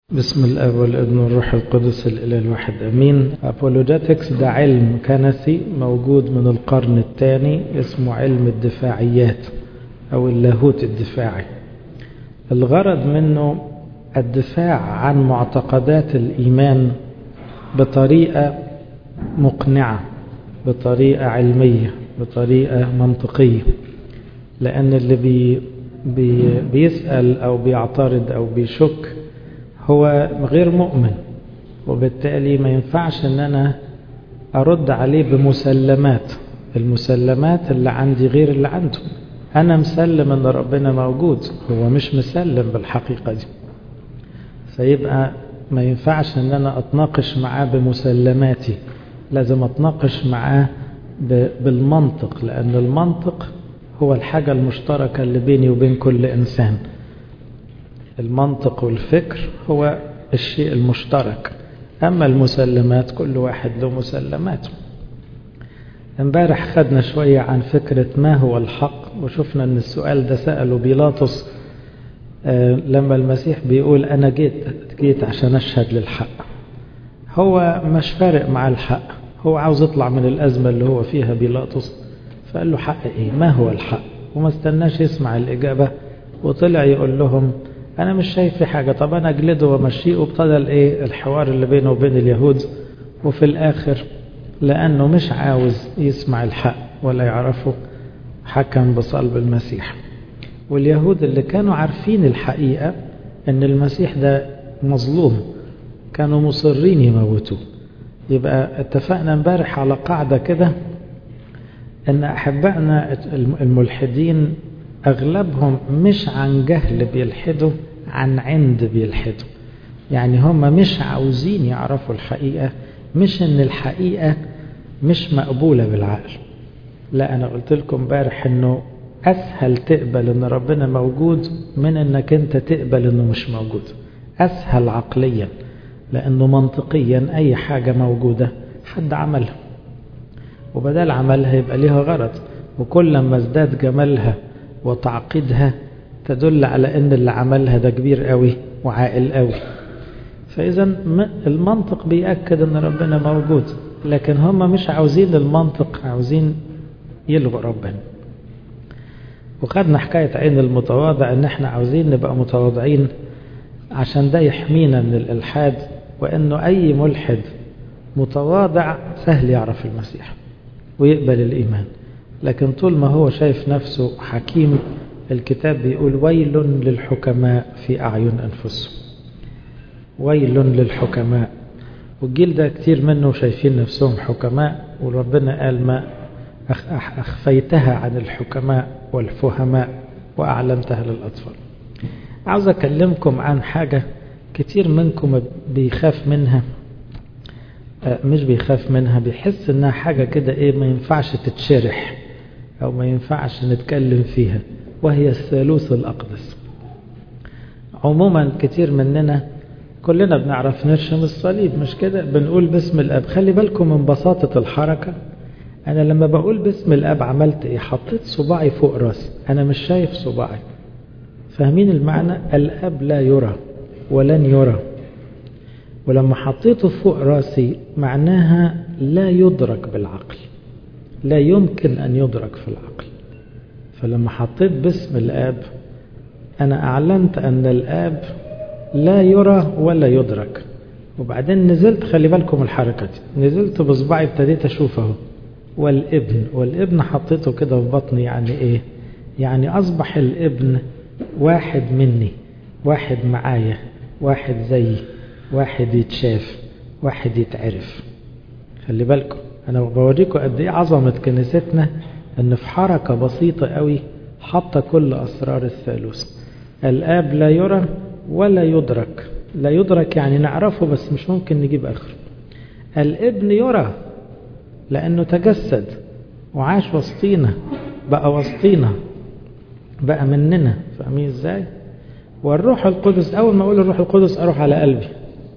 بسم الاب والابن والروح القدس الاله الواحد امين ابولوجيتكس ده علم كنسي موجود من القرن الثاني اسمه علم الدفاعيات او اللاهوت الدفاعي الغرض منه الدفاع عن معتقدات الايمان بطريقه مقنعه بطريقه علميه بطريقه منطقيه لان اللي بي بي بيسال او بيعترض او بيشك هو غير مؤمن وبالتالي ما ينفعش ان انا ارد عليه بمسلمات المسلمات اللي عندي غير اللي عنده انا مسلم ان ربنا موجود هو مش مسلم بالحقيقة دي فيبقى ما ينفعش ان انا اتناقش معاه بمسلماتي لازم اتناقش معاه بالمنطق لان المنطق هو الحاجة المشتركة اللي بيني وبين كل انسان المنطق والفكر هو الشيء المشترك أما المسلمات كل واحد له مسلماته امبارح خدنا شوية عن فكرة ما هو الحق وشفنا أن السؤال ده سأله بيلاطس آه لما المسيح بيقول أنا جيت جيت عشان أشهد للحق هو مش فارق مع الحق هو عاوز يطلع من الأزمة اللي هو فيها بيلاطس فقال له حق إيه ما هو الحق وما استناش يسمع الإجابة وطلع يقول لهم انا مش شايف في حاجه طب انا اجلده وامشيه وابتدى الايه الحوار اللي بينه وبين اليهود وفي الاخر لانه مش عاوز يسمع الحق ولا يعرفه حكم بصلب المسيح واليهود اللي كانوا عارفين الحقيقه ان المسيح ده مظلوم كانوا مصرين يموتوه يبقى اتفقنا امبارح على قاعده كده ان احبائنا الملحدين أغلبهم مش عن جهل بيلحدوا عن عند بيلحدوا يعني هم مش عاوزين يعرفوا الحقيقة مش ان الحقيقة مش مقبولة بالعقل لا أنا قلت لكم امبارح انه أسهل تقبل ان ربنا موجود من انك انت تقبل انه مش موجود أسهل عقليا لأنه منطقيا أي حاجة موجودة حد عملها وبدل عملها يبقى ليها غرض وكل ما ازداد جمالها وتعقيدها تدل على ان اللي عملها ده كبير قوي وعاقل قوي فاذا المنطق بيأكد ان ربنا موجود لكن هم مش عاوزين المنطق عاوزين يلغوا ربنا وخدنا حكاية عين المتواضع ان احنا عاوزين نبقى متواضعين عشان ده يحمينا من الالحاد وانه اي ملحد متواضع سهل يعرف المسيح ويقبل الايمان لكن طول ما هو شايف نفسه حكيم الكتاب بيقول ويل للحكماء في أعين أنفسهم ويل للحكماء والجيل ده كتير منه شايفين نفسهم حكماء وربنا قال ما أخفيتها عن الحكماء والفهماء وأعلنتها للأطفال عاوز أكلمكم عن حاجة كتير منكم بيخاف منها مش بيخاف منها بيحس انها حاجة كده ايه ما ينفعش تتشرح او ما ينفعش نتكلم فيها وهي الثالوث الاقدس عموما كتير مننا كلنا بنعرف نرشم الصليب مش كده بنقول باسم الاب خلي بالكم من بساطة الحركة انا لما بقول باسم الاب عملت ايه حطيت صباعي فوق راسي انا مش شايف صباعي فاهمين المعنى الاب لا يرى ولن يرى ولما حطيته فوق راسي معناها لا يدرك بالعقل لا يمكن أن يدرك في العقل فلما حطيت باسم الآب أنا أعلنت أن الآب لا يرى ولا يدرك وبعدين نزلت خلي بالكم الحركة دي نزلت بصبعي ابتديت أشوفه والابن والابن حطيته كده في بطني يعني إيه يعني أصبح الابن واحد مني واحد معايا واحد زيي واحد يتشاف واحد يتعرف خلي بالكم انا بوريكم قد ايه عظمه كنيستنا ان في حركه بسيطه قوي حاطه كل اسرار الثالوث الاب لا يرى ولا يدرك لا يدرك يعني نعرفه بس مش ممكن نجيب اخره الابن يرى لانه تجسد وعاش وسطينا بقى وسطينا بقى مننا فاهمين ازاي والروح القدس اول ما اقول الروح القدس اروح على قلبي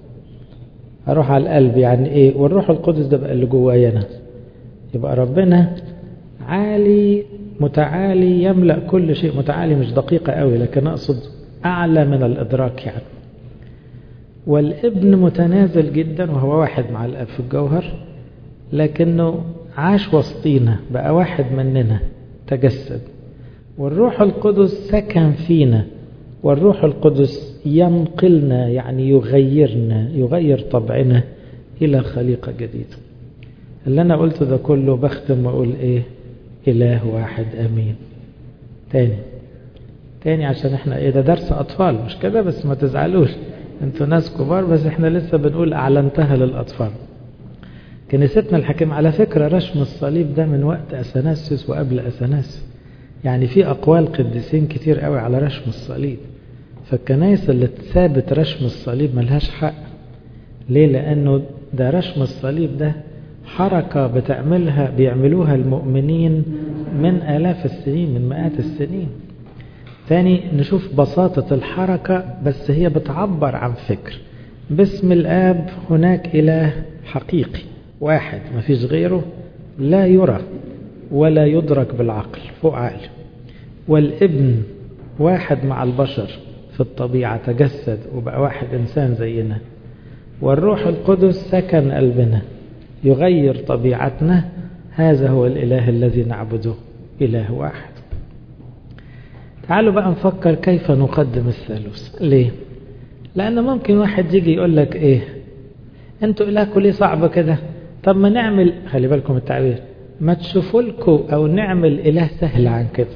اروح على القلب يعني ايه والروح القدس ده بقى اللي جوايا انا يبقى ربنا عالي متعالي يملا كل شيء متعالي مش دقيقه قوي لكن اقصد اعلى من الادراك يعني والابن متنازل جدا وهو واحد مع الاب في الجوهر لكنه عاش وسطينا بقى واحد مننا تجسد والروح القدس سكن فينا والروح القدس ينقلنا يعني يغيرنا يغير طبعنا إلى خليقة جديدة اللي أنا قلته ده كله بختم وأقول إيه إله واحد أمين تاني تاني عشان احنا ايه ده درس أطفال مش كده بس ما تزعلوش انتوا ناس كبار بس احنا لسه بنقول أعلنتها للأطفال كنيستنا الحكيم على فكرة رشم الصليب ده من وقت أثناسيوس وقبل أثناسيوس يعني في أقوال قديسين كتير قوي على رشم الصليب فالكنايس اللي ثابت رشم الصليب ملهاش حق ليه لأنه ده رشم الصليب ده حركة بتعملها بيعملوها المؤمنين من آلاف السنين من مئات السنين تاني نشوف بساطة الحركة بس هي بتعبر عن فكر باسم الآب هناك إله حقيقي واحد ما فيش غيره لا يرى ولا يدرك بالعقل فوق عقل والابن واحد مع البشر في الطبيعة تجسد وبقى واحد إنسان زينا والروح القدس سكن قلبنا يغير طبيعتنا هذا هو الإله الذي نعبده إله واحد تعالوا بقى نفكر كيف نقدم الثالوث ليه لأن ممكن واحد يجي يقول لك إيه أنتوا إلهكم ليه صعبة كده طب ما نعمل خلي بالكم التعبير ما تشوفوا لكم أو نعمل إله سهل عن كده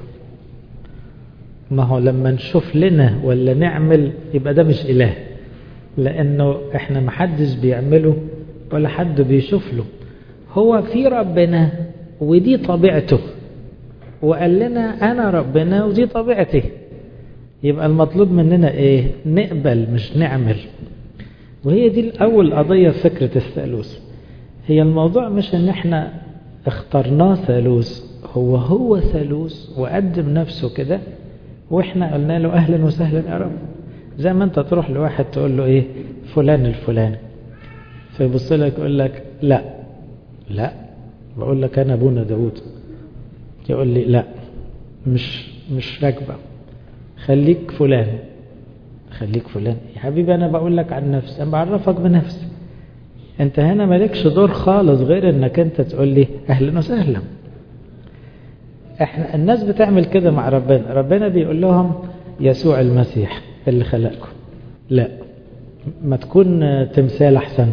ما هو لما نشوف لنا ولا نعمل يبقى ده مش إله لأنه إحنا محدش بيعمله ولا حد بيشوف له هو في ربنا ودي طبيعته وقال لنا أنا ربنا ودي طبيعتي يبقى المطلوب مننا إيه نقبل مش نعمل وهي دي الأول قضية في فكرة الثالوث هي الموضوع مش ان احنا اخترناه ثالوث هو هو ثالوث وقدم نفسه كده واحنا قلنا له اهلا وسهلا يا رب زي ما انت تروح لواحد تقول له ايه فلان الفلاني فيبص لك يقول لك لا لا بقول لك انا ابونا داوود يقول لي لا مش مش راكبه خليك فلان خليك فلان يا حبيبي انا بقول لك عن نفسي انا بعرفك بنفسي انت هنا مالكش دور خالص غير انك انت تقول لي اهلا وسهلا احنا الناس بتعمل كده مع ربنا ربنا بيقول لهم يسوع المسيح اللي خلقكم لا ما تكون تمثال احسن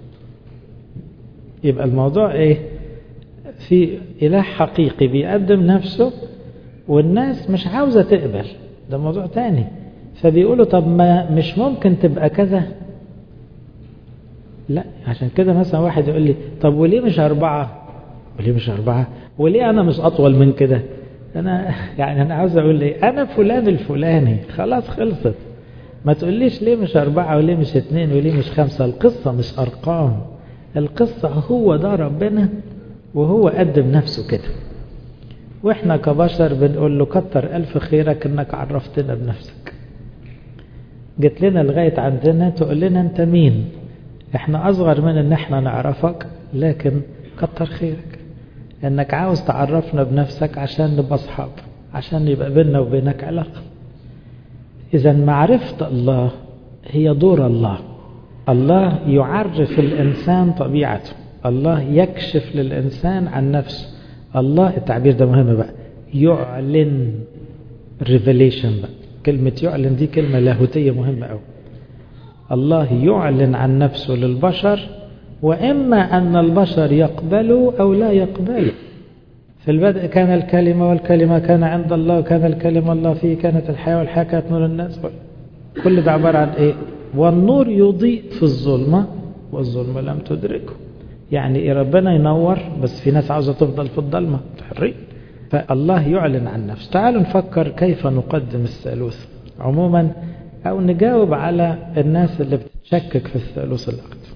يبقى الموضوع ايه في اله حقيقي بيقدم نفسه والناس مش عاوزة تقبل ده موضوع تاني فبيقولوا طب ما مش ممكن تبقى كذا لا عشان كده مثلا واحد يقول لي طب وليه مش أربعة وليه مش أربعة وليه أنا مش أطول من كده أنا يعني أنا عاوز أقول إيه أنا فلان الفلاني خلاص خلصت ما تقوليش ليه مش أربعة وليه مش اتنين وليه مش خمسة القصة مش أرقام القصة هو ده ربنا وهو قدم نفسه كده وإحنا كبشر بنقول له كتر ألف خيرك إنك عرفتنا بنفسك جت لنا لغاية عندنا تقول لنا أنت مين احنا اصغر من ان احنا نعرفك لكن كتر خيرك انك عاوز تعرفنا بنفسك عشان نبقى اصحاب عشان يبقى بيننا وبينك علاقة اذا معرفة الله هي دور الله الله يعرف الانسان طبيعته الله يكشف للانسان عن نفسه الله التعبير ده مهم بقى يعلن ريفيليشن بقى كلمة يعلن دي كلمة لاهوتية مهمة قوي الله يعلن عن نفسه للبشر وإما أن البشر يقبلوا أو لا يقبلوا في البدء كان الكلمة والكلمة كان عند الله وكان الكلمة الله فيه كانت الحياة والحياة كانت نور الناس كل ده عبارة عن إيه والنور يضيء في الظلمة والظلمة لم تدركه يعني إيه ربنا ينور بس في ناس عاوزة تفضل في الظلمة تحرين فالله يعلن عن نفسه تعالوا نفكر كيف نقدم الثالوث عموما أو نجاوب على الناس اللي بتشكك في الثالوث الأقدس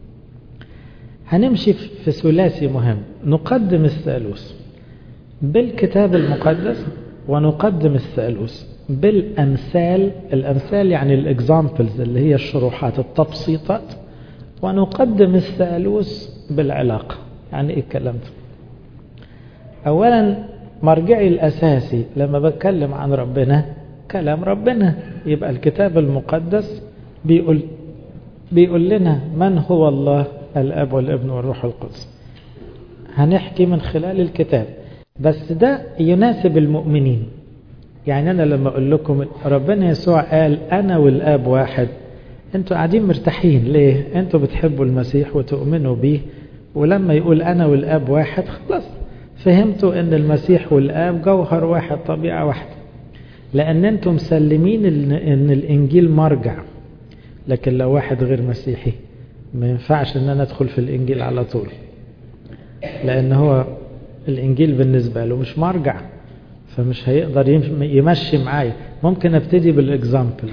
هنمشي في ثلاثي مهم نقدم الثالوث بالكتاب المقدس ونقدم الثالوث بالأمثال الأمثال يعني الإكزامبلز اللي هي الشروحات التبسيطات ونقدم الثالوث بالعلاقة يعني إيه الكلام ده أولا مرجعي الأساسي لما بتكلم عن ربنا كلام ربنا يبقى الكتاب المقدس بيقول بيقول لنا من هو الله الأب والابن والروح القدس هنحكي من خلال الكتاب بس ده يناسب المؤمنين يعني أنا لما أقول لكم ربنا يسوع قال أنا والآب واحد أنتوا قاعدين مرتاحين ليه أنتوا بتحبوا المسيح وتؤمنوا به ولما يقول أنا والآب واحد خلاص فهمتوا أن المسيح والآب جوهر واحد طبيعة واحدة لأن أنتم مسلمين أن الإنجيل مرجع لكن لو واحد غير مسيحي ما ينفعش أن أنا أدخل في الإنجيل على طول لأن هو الإنجيل بالنسبة له مش مرجع فمش هيقدر يمشي معايا ممكن ابتدي بالاكزامبل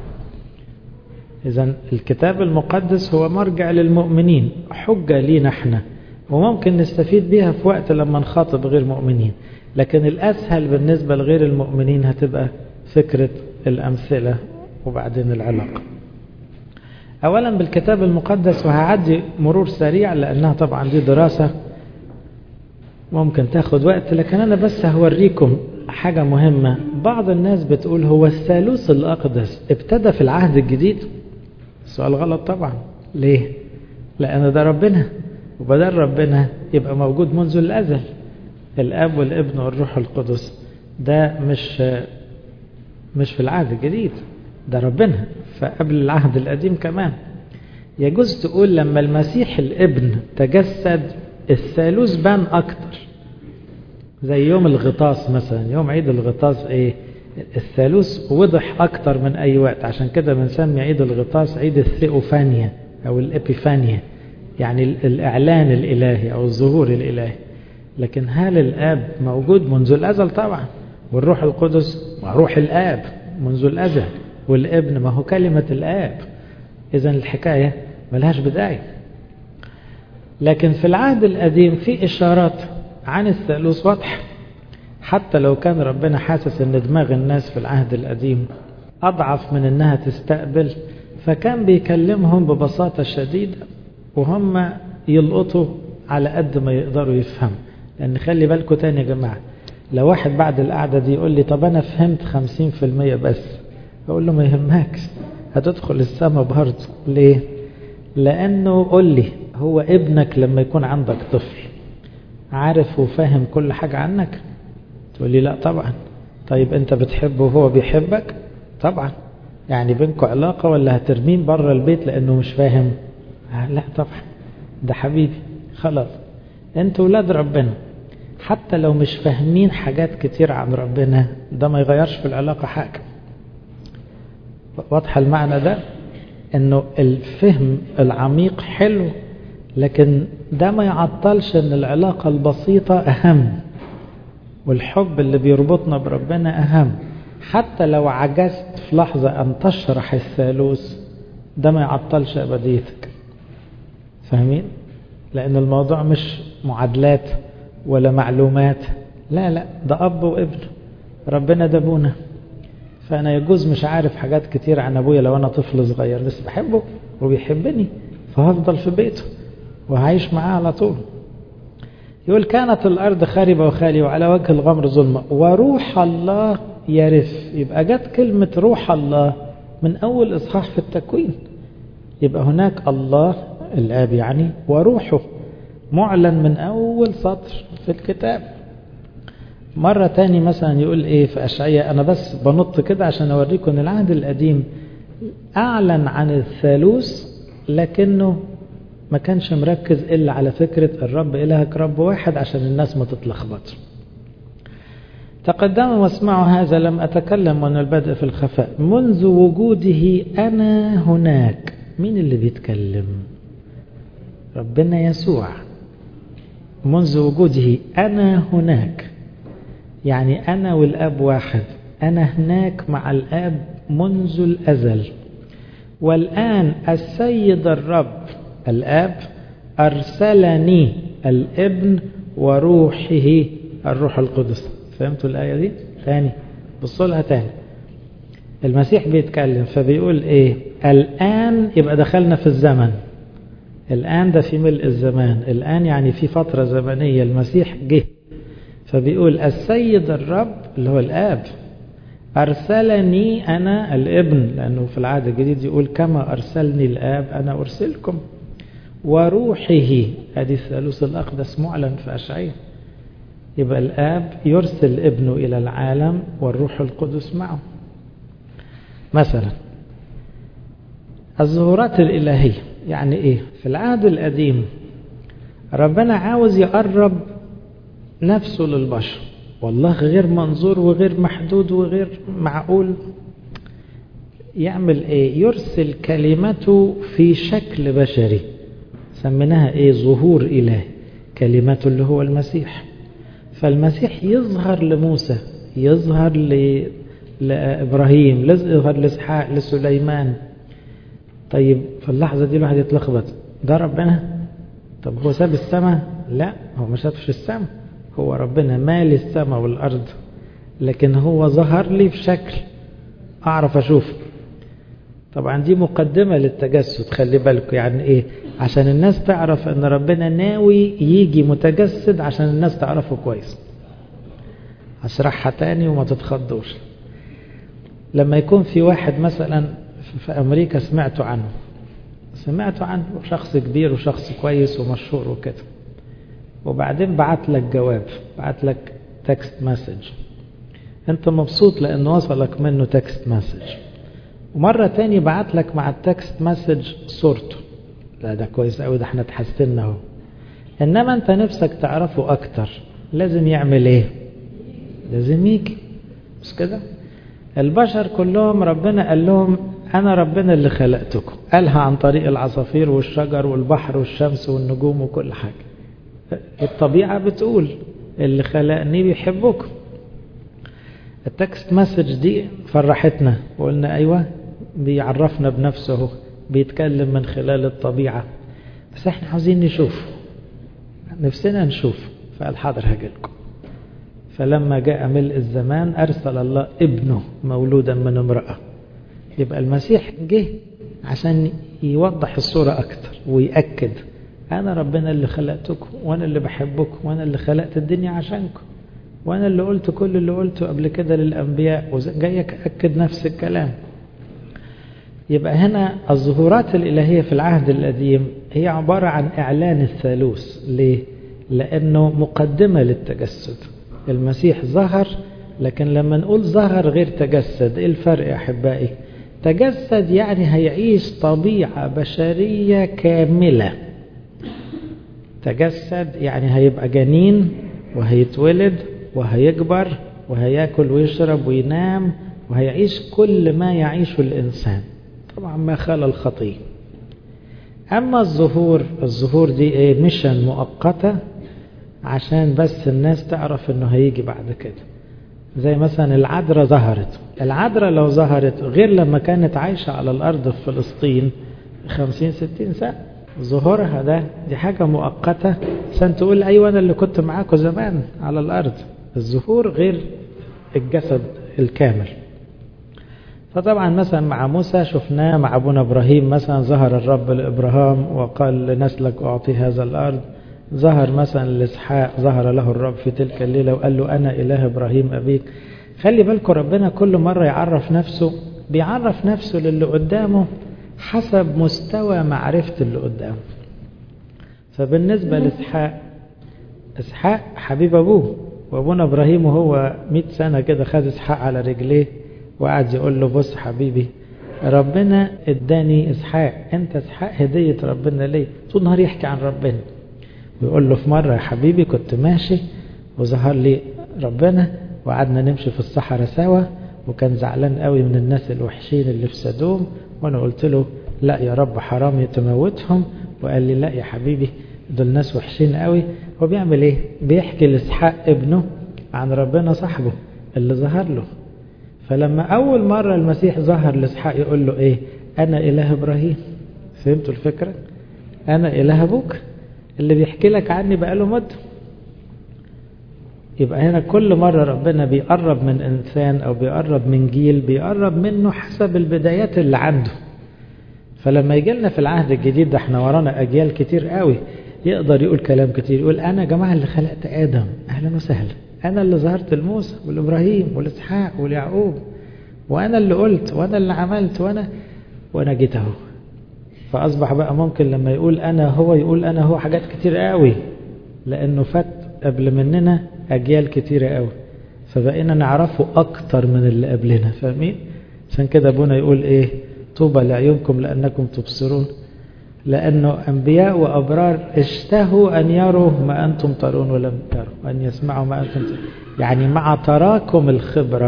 اذا الكتاب المقدس هو مرجع للمؤمنين حجة لينا احنا وممكن نستفيد بيها في وقت لما نخاطب غير مؤمنين لكن الاسهل بالنسبة لغير المؤمنين هتبقى فكرة الامثلة وبعدين العلاقة اولا بالكتاب المقدس وهعدي مرور سريع لانها طبعا دي دراسة ممكن تاخد وقت لكن انا بس هوريكم حاجة مهمة بعض الناس بتقول هو الثالوث الأقدس ابتدى في العهد الجديد السؤال غلط طبعا ليه لأن ده ربنا وبدل ربنا يبقى موجود منذ الأزل الأب والابن والروح القدس ده مش مش في العهد الجديد ده ربنا فقبل العهد القديم كمان يجوز تقول لما المسيح الابن تجسد الثالوث بان أكتر زي يوم الغطاس مثلا يوم عيد الغطاس ايه الثالوث وضح اكتر من اي وقت عشان كده بنسمي عيد الغطاس عيد الثيوفانيا او الابيفانيا يعني الاعلان الالهي او الظهور الالهي لكن هل الاب موجود منذ الازل طبعا والروح القدس روح الاب منذ الازل والابن ما هو كلمة الاب اذا الحكاية ملهاش بداية لكن في العهد القديم في اشارات عن الثالوث واضح حتى لو كان ربنا حاسس ان دماغ الناس في العهد القديم اضعف من انها تستقبل فكان بيكلمهم ببساطة شديدة وهم يلقطوا على قد ما يقدروا يفهموا لان خلي بالكم تاني يا جماعة لو واحد بعد القعدة دي يقول لي طب انا فهمت خمسين في المية بس اقول له ما يهمكش هتدخل السماء برضه ليه لانه قول لي هو ابنك لما يكون عندك طفل عارف وفاهم كل حاجة عنك تقول لي لا طبعا طيب انت بتحبه وهو بيحبك طبعا يعني بينكم علاقة ولا هترمين بره البيت لانه مش فاهم آه لا طبعا ده حبيبي خلاص انتوا ولاد ربنا حتى لو مش فاهمين حاجات كتير عن ربنا ده ما يغيرش في العلاقة حاجة واضحة المعنى ده انه الفهم العميق حلو لكن ده ما يعطلش ان العلاقة البسيطة اهم والحب اللي بيربطنا بربنا اهم حتى لو عجزت في لحظة ان تشرح الثالوث ده ما يعطلش ابديتك فاهمين لان الموضوع مش معادلات ولا معلومات لا لا ده اب وابن ربنا ده ابونا فانا يجوز مش عارف حاجات كتير عن ابويا لو انا طفل صغير بس بحبه وبيحبني فهفضل في بيته وهعيش معاه على طول يقول كانت الأرض خاربة وخالية وعلى وجه الغمر ظلمة وروح الله يرث يبقى جت كلمة روح الله من أول إصحاح في التكوين يبقى هناك الله الآب يعني وروحه معلن من أول سطر في الكتاب مرة تاني مثلا يقول إيه في أشعية أنا بس بنط كده عشان أوريكم أن العهد القديم أعلن عن الثالوث لكنه ما كانش مركز إلا على فكرة الرب إلهك رب واحد عشان الناس ما تتلخبطش تقدموا واسمعوا هذا لم أتكلم من البدء في الخفاء منذ وجوده أنا هناك مين اللي بيتكلم ربنا يسوع منذ وجوده أنا هناك يعني أنا والأب واحد أنا هناك مع الآب منذ الأزل والآن السيد الرب الآب أرسلني الابن وروحه الروح القدس فهمتوا الآية دي؟ ثاني بصوا لها تاني المسيح بيتكلم فبيقول ايه الآن يبقى دخلنا في الزمن الآن ده في ملء الزمان الآن يعني في فترة زمنية المسيح جه فبيقول السيد الرب اللي هو الآب أرسلني أنا الابن لأنه في العهد الجديد يقول كما أرسلني الآب أنا أرسلكم وروحه هذه الثالوث الأقدس معلن في أشعية يبقى الآب يرسل ابنه إلى العالم والروح القدس معه مثلا الظهورات الإلهية يعني إيه في العهد القديم ربنا عاوز يقرب نفسه للبشر والله غير منظور وغير محدود وغير معقول يعمل ايه يرسل كلمته في شكل بشري سميناها ايه ظهور الهي كلمته اللي هو المسيح فالمسيح يظهر لموسى يظهر ل... لابراهيم يظهر لاسحاق لسليمان طيب في اللحظه دي الواحد يتلخبط ده ربنا طب هو ساب السماء لا هو ما شافش السماء هو ربنا مال السماء والأرض لكن هو ظهر لي في شكل أعرف أشوف طبعا دي مقدمة للتجسد خلي بالكم يعني إيه عشان الناس تعرف أن ربنا ناوي يجي متجسد عشان الناس تعرفه كويس أشرحها تاني وما تتخضوش لما يكون في واحد مثلا في أمريكا سمعتوا عنه سمعتوا عنه شخص كبير وشخص كويس ومشهور وكده وبعدين بعت لك جواب بعت لك تكست مسج انت مبسوط لان وصلك منه تكست مسج ومرة تاني بعت لك مع التكست مسج صورته لا ده كويس قوي ده احنا اتحسنا اهو انما انت نفسك تعرفه اكتر لازم يعمل ايه لازم يجي مش كده البشر كلهم ربنا قال لهم انا ربنا اللي خلقتكم قالها عن طريق العصافير والشجر والبحر والشمس والنجوم وكل حاجه الطبيعة بتقول اللي خلقني بيحبكم التكست مسج دي فرحتنا وقلنا أيوة بيعرفنا بنفسه بيتكلم من خلال الطبيعة بس احنا عاوزين نشوف نفسنا نشوف فقال حاضر هجيلكم فلما جاء ملء الزمان أرسل الله ابنه مولودا من امرأة يبقى المسيح جه عشان يوضح الصورة أكتر ويأكد أنا ربنا اللي خلقتكم وأنا اللي بحبكم وأنا اللي خلقت الدنيا عشانكم وأنا اللي قلت كل اللي قلته قبل كده للأنبياء وجاي أكد نفس الكلام يبقى هنا الظهورات الإلهية في العهد القديم هي عبارة عن إعلان الثالوث ليه؟ لأنه مقدمة للتجسد المسيح ظهر لكن لما نقول ظهر غير تجسد إيه الفرق يا أحبائي تجسد يعني هيعيش طبيعة بشرية كاملة تجسد يعني هيبقى جنين وهيتولد وهيكبر وهياكل ويشرب وينام وهيعيش كل ما يعيشه الإنسان طبعا ما خلا الخطية أما الظهور الظهور دي إيه مشن مؤقتة عشان بس الناس تعرف إنه هيجي بعد كده زي مثلا العذراء ظهرت العذراء لو ظهرت غير لما كانت عايشة على الأرض في فلسطين خمسين ستين سنة ظهورها ده دي حاجة مؤقتة عشان تقول أيوة أنا اللي كنت معاكم زمان على الأرض الظهور غير الجسد الكامل فطبعا مثلا مع موسى شفناه مع أبونا إبراهيم مثلا ظهر الرب لإبراهام وقال لنسلك أعطي هذا الأرض ظهر مثلا لإسحاق ظهر له الرب في تلك الليلة وقال له أنا إله إبراهيم أبيك خلي بالكم ربنا كل مرة يعرف نفسه بيعرف نفسه للي قدامه حسب مستوى معرفة اللي قدامه فبالنسبة لإسحاق إسحاق حبيب أبوه وأبونا إبراهيم وهو مئة سنة كده خد إسحاق على رجليه وقعد يقول له بص حبيبي ربنا اداني إسحاق أنت إسحاق هدية ربنا ليه طول النهار يحكي عن ربنا ويقول له في مرة يا حبيبي كنت ماشي وظهر لي ربنا وقعدنا نمشي في الصحراء سوا وكان زعلان قوي من الناس الوحشين اللي في سدوم وانا قلت له لا يا رب حرام تموتهم وقال لي لا يا حبيبي دول ناس وحشين قوي هو بيعمل ايه بيحكي لاسحاق ابنه عن ربنا صاحبه اللي ظهر له فلما اول مرة المسيح ظهر لاسحاق يقول له ايه انا اله ابراهيم فهمتوا الفكرة انا اله ابوك اللي بيحكي لك عني بقاله مدة يبقى هنا كل مرة ربنا بيقرب من إنسان أو بيقرب من جيل بيقرب منه حسب البدايات اللي عنده فلما يجي لنا في العهد الجديد ده احنا ورانا أجيال كتير قوي يقدر يقول كلام كتير يقول أنا يا جماعة اللي خلقت آدم أهلا وسهلا أنا اللي ظهرت لموسى والإبراهيم والإسحاق واليعقوب وأنا اللي قلت وأنا اللي عملت وأنا وأنا جيت أهو فأصبح بقى ممكن لما يقول أنا هو يقول أنا هو حاجات كتير قوي لأنه فات قبل مننا أجيال كتيرة قوي فبقينا نعرفه أكتر من اللي قبلنا فاهمين عشان كده أبونا يقول إيه طوبى لعيونكم لأنكم تبصرون لأنه أنبياء وأبرار اشتهوا أن يروا ما أنتم ترون ولم تروا وأن يسمعوا ما أنتم ترون يعني مع تراكم الخبرة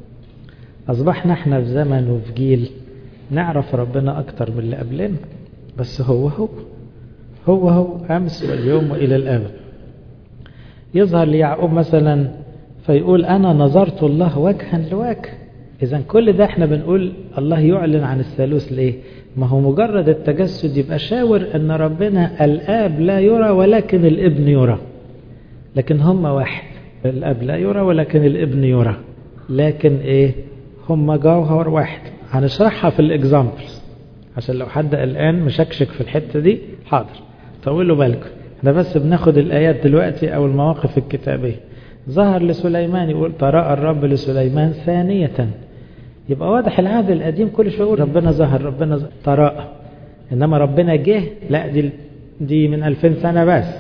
أصبحنا احنا في زمن وفي جيل نعرف ربنا أكتر من اللي قبلنا بس هو هو هو هو أمس واليوم وإلى الأبد يظهر ليعقوب مثلا فيقول أنا نظرت الله وجها لوجه إذا كل ده احنا بنقول الله يعلن عن الثالوث ليه ما هو مجرد التجسد يبقى شاور أن ربنا الآب لا يرى ولكن الابن يرى لكن هم واحد الأب لا يرى ولكن الابن يرى لكن إيه هم جوهر واحد هنشرحها في الإكزامبلز عشان لو حد الآن مشكشك في الحتة دي حاضر طولوا بالكم احنا بس بناخد الآيات دلوقتي أو المواقف الكتابية ظهر لسليمان يقول تراءى الرب لسليمان ثانية يبقى واضح العهد القديم كل شوية يقول ربنا ظهر ربنا ظهر تراءى إنما ربنا جه لا دي دي من 2000 سنة بس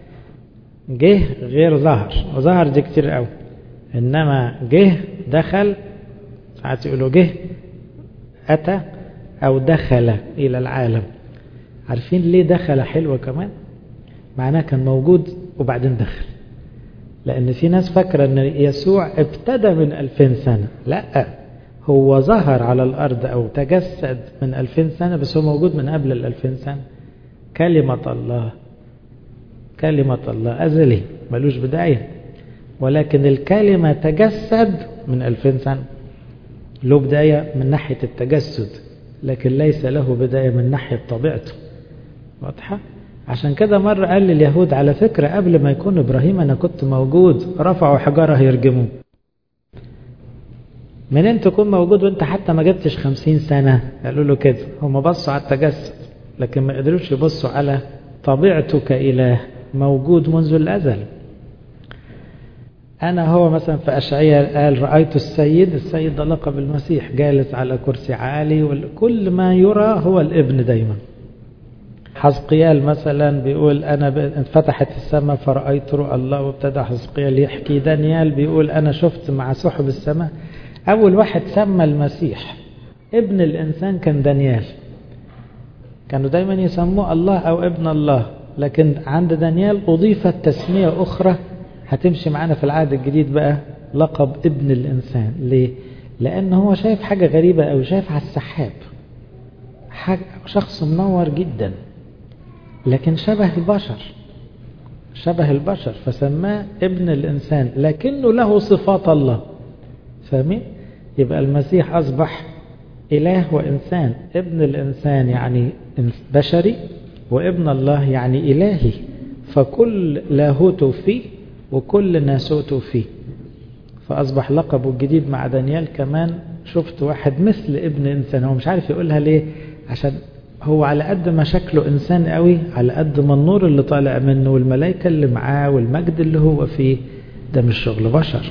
جه غير ظهر وظهر دي كتير قوي إنما جه دخل ساعات يقولوا جه أتى أو دخل إلى العالم عارفين ليه دخل حلوة كمان معناه كان موجود وبعدين دخل لأن في ناس فاكرة أن يسوع ابتدى من ألفين سنة لا هو ظهر على الأرض أو تجسد من ألفين سنة بس هو موجود من قبل الألفين سنة كلمة الله كلمة الله أزلي ملوش بداية ولكن الكلمة تجسد من ألفين سنة له بداية من ناحية التجسد لكن ليس له بداية من ناحية طبيعته واضحة؟ عشان كده مرة قال لليهود على فكرة قبل ما يكون إبراهيم أنا كنت موجود رفعوا حجارة هيرجموه منين تكون موجود وانت حتى ما جبتش خمسين سنة قالوا له كده هم بصوا على التجسد لكن ما قدروش يبصوا على طبيعته كإله موجود منذ الأزل أنا هو مثلا في أشعية قال رأيت السيد السيد ده لقب المسيح جالس على كرسي عالي وكل ما يرى هو الابن دايما حزقيال مثلا بيقول أنا انفتحت السماء فرأيت رؤى الله وابتدى حزقيال يحكي دانيال بيقول أنا شفت مع سحب السماء أول واحد سمى المسيح ابن الإنسان كان دانيال كانوا دايما يسموه الله أو ابن الله لكن عند دانيال أضيفت تسمية أخرى هتمشي معانا في العهد الجديد بقى لقب ابن الإنسان ليه؟ لأن هو شايف حاجة غريبة أو شايف على السحاب حاجة شخص منور جدا لكن شبه البشر شبه البشر فسماه ابن الإنسان لكنه له صفات الله فاهمين؟ يبقى المسيح أصبح إله وإنسان ابن الإنسان يعني بشري وابن الله يعني إلهي فكل لاهوته فيه وكل ناسوته فيه فأصبح لقبه الجديد مع دانيال كمان شفت واحد مثل ابن إنسان هو مش عارف يقولها ليه عشان هو على قد ما شكله إنسان قوي على قد ما النور اللي طالع منه والملائكة اللي معاه والمجد اللي هو فيه ده مش شغل بشر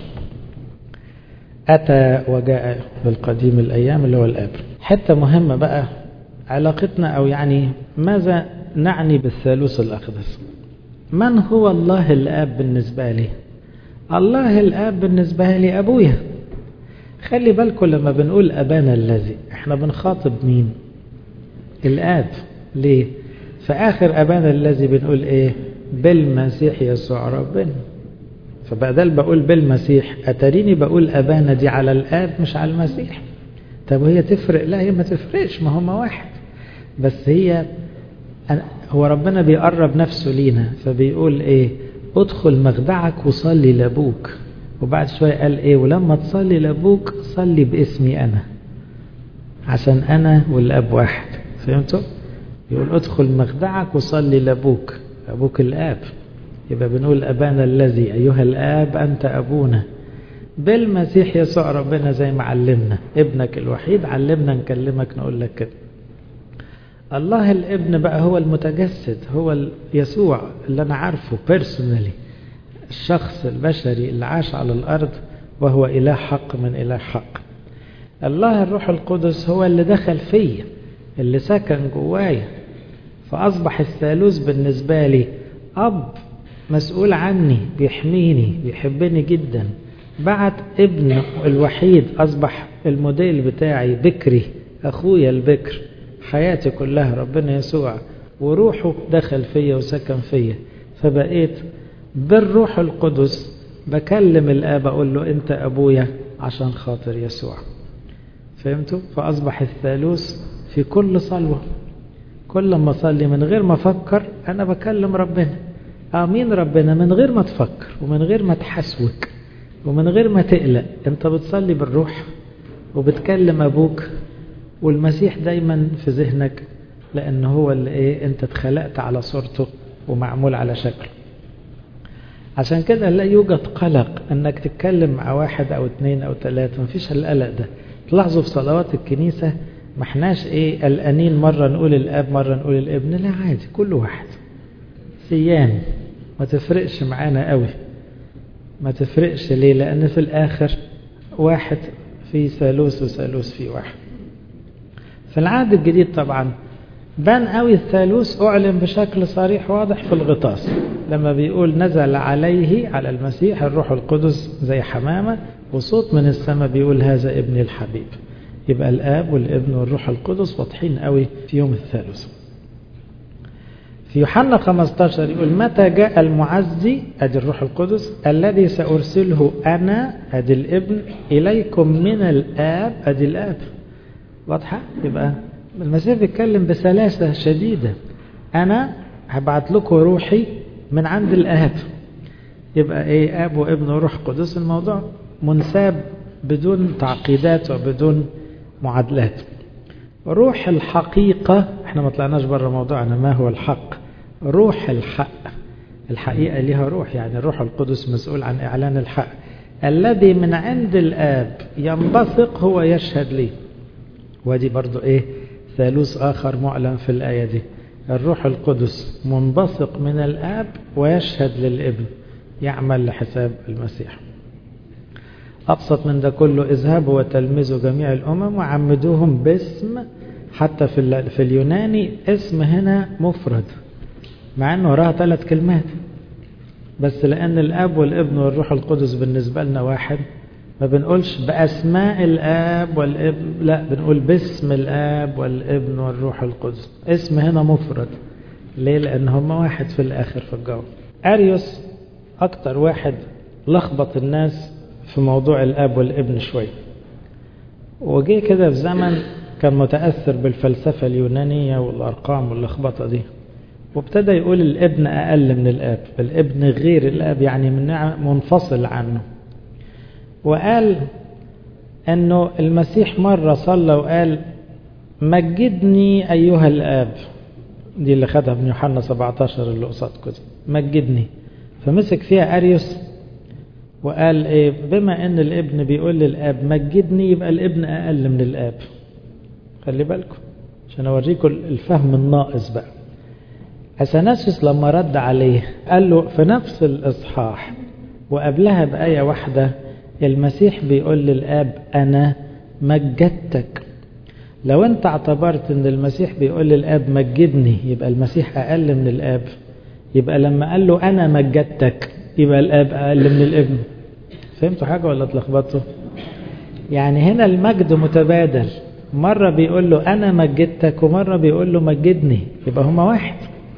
أتى وجاء بالقديم الأيام اللي هو الآب حتة مهمة بقى علاقتنا أو يعني ماذا نعني بالثالوث الأقدس من هو الله الآب بالنسبة لي الله الآب بالنسبة لي أبويا خلي بالكم لما بنقول أبانا الذي احنا بنخاطب مين الآب ليه في آخر أبانا الذي بنقول إيه بالمسيح يسوع ربنا فبدل بقول بالمسيح أتريني بقول أبانا دي على الآب مش على المسيح طب وهي تفرق لا هي ما تفرقش ما هما واحد بس هي هو ربنا بيقرب نفسه لينا فبيقول ايه ادخل مخدعك وصلي لابوك وبعد شوية قال ايه ولما تصلي لابوك صلي باسمي انا عشان انا والاب واحد فهمتوا يقول ادخل مخدعك وصلي لابوك ابوك الاب يبقى بنقول ابانا الذي ايها الاب انت ابونا بالمسيح يسوع ربنا زي ما علمنا ابنك الوحيد علمنا نكلمك نقول لك كده الله الابن بقى هو المتجسد هو يسوع اللي أنا عارفه بيرسونالي الشخص البشري اللي عاش على الأرض وهو إله حق من إله حق الله الروح القدس هو اللي دخل فيا اللي سكن جوايا فأصبح الثالوث بالنسبة لي أب مسؤول عني بيحميني بيحبني جدا بعت ابن الوحيد أصبح الموديل بتاعي بكري أخويا البكر حياتي كلها ربنا يسوع وروحه دخل فيا وسكن فيا فبقيت بالروح القدس بكلم الآب أقول له أنت أبويا عشان خاطر يسوع فهمتوا؟ فأصبح الثالوث في كل صلوة كل ما أصلي من غير ما أفكر أنا بكلم ربنا آمين ربنا من غير ما تفكر ومن غير ما تحسوك ومن غير ما تقلق أنت بتصلي بالروح وبتكلم أبوك والمسيح دايما في ذهنك لأن هو اللي إيه أنت اتخلقت على صورته ومعمول على شكله عشان كده لا يوجد قلق انك تتكلم مع واحد او اتنين او تلاتة مفيش القلق ده تلاحظوا في صلوات الكنيسة ما احناش ايه قلقانين مرة نقول الاب مرة نقول الابن لا عادي كل واحد سيان ما تفرقش معانا قوي ما تفرقش ليه لان في الاخر واحد في ثالوث وثالوث في واحد في العهد الجديد طبعا بان قوي الثالوث اعلن بشكل صريح واضح في الغطاس لما بيقول نزل عليه على المسيح الروح القدس زي حمامة وصوت من السماء بيقول هذا ابن الحبيب يبقى الآب والابن والروح القدس واضحين قوي في يوم الثالوث في يوحنا 15 يقول متى جاء المعزي ادي الروح القدس الذي سأرسله أنا ادي الابن إليكم من الآب ادي الآب واضحة يبقى المسيح بيتكلم بسلاسة شديدة أنا هبعت لكم روحي من عند الآب يبقى إيه آب وابن وروح قدس الموضوع منساب بدون تعقيدات وبدون معادلات روح الحقيقة احنا ما طلعناش بره موضوعنا ما هو الحق روح الحق الحقيقة لها روح يعني الروح القدس مسؤول عن إعلان الحق الذي من عند الآب ينبثق هو يشهد لي ودي برضو ايه ثالوث آخر معلن في الآية دي الروح القدس منبثق من الآب ويشهد للابن يعمل لحساب المسيح أبسط من ده كله اذهبوا وتلمذوا جميع الأمم وعمدوهم باسم حتى في, في اليوناني اسم هنا مفرد مع أنه وراها ثلاث كلمات بس لأن الآب والابن والروح القدس بالنسبة لنا واحد ما بنقولش بأسماء الآب والابن لا بنقول باسم الآب والابن والروح القدس اسم هنا مفرد ليه لأن هم واحد في الآخر في الجو أريوس أكتر واحد لخبط الناس في موضوع الآب والابن شوي وجه كده في زمن كان متأثر بالفلسفة اليونانية والأرقام واللخبطة دي وابتدى يقول الابن أقل من الآب الابن غير الآب يعني من منفصل عنه وقال أنه المسيح مرة صلى وقال مجدني أيها الآب دي اللي خدها من يوحنا 17 اللي قصاد كده مجدني فمسك فيها أريوس وقال إيه بما أن الابن بيقول للآب مجدني يبقى الابن أقل من الآب خلي بالكم عشان أوريكم الفهم الناقص بقى أثناسيوس لما رد عليه قال له في نفس الإصحاح وقبلها بآية واحدة المسيح بيقول للآب أنا مجدتك لو أنت اعتبرت أن المسيح بيقول للآب مجدني يبقى المسيح أقل من الآب يبقى لما قال له أنا مجدتك يبقى الآب أقل من الابن فهمتوا حاجة ولا اتلخبطتوا يعني هنا المجد متبادل مرة بيقول له أنا مجدتك ومرة بيقول له مجدني يبقى هما واحد